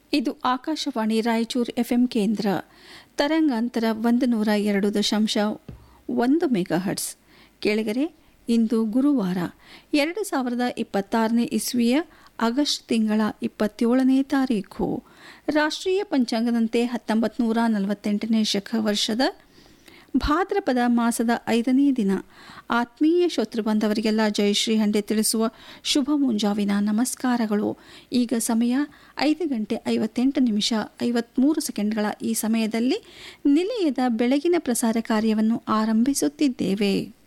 ಇದು ಆಕಾಶವಾಣಿ ರಾಯಚೂರು ಎಫ್ಎಂ ಕೇಂದ್ರ ತರಂಗಾಂತರ ಒಂದು ನೂರ ಎರಡು ದಶಾಂಶ ಒಂದು ಮೆಗಾ ಹರ್ಟ್ಸ್ ಕೆಳಗರೆ ಇಂದು ಗುರುವಾರ ಎರಡು ಸಾವಿರದ ಇಪ್ಪತ್ತಾರನೇ ಇಸ್ವಿಯ ಆಗಸ್ಟ್ ತಿಂಗಳ ಇಪ್ಪತ್ತೇಳನೇ ತಾರೀಖು ರಾಷ್ಟ್ರೀಯ ಪಂಚಾಂಗದಂತೆ ಹತ್ತೊಂಬತ್ತು ನೂರ ನಲವತ್ತೆಂಟನೇ ಶಕ ವರ್ಷದ ಭಾದ್ರಪದ ಮಾಸದ ಐದನೇ ದಿನ ಆತ್ಮೀಯ ಶತ್ರು ಬಂದವರಿಗೆಲ್ಲ ಜಯಶ್ರೀ ಹಂಡೆ ತಿಳಿಸುವ ಶುಭ ಮುಂಜಾವಿನ ನಮಸ್ಕಾರಗಳು ಈಗ ಸಮಯ ಐದು ಗಂಟೆ ಐವತ್ತೆಂಟು ನಿಮಿಷ ಐವತ್ತ್ಮೂರು ಸೆಕೆಂಡ್ಗಳ ಈ ಸಮಯದಲ್ಲಿ ನಿಲಯದ ಬೆಳಗಿನ ಪ್ರಸಾರ ಕಾರ್ಯವನ್ನು ಆರಂಭಿಸುತ್ತಿದ್ದೇವೆ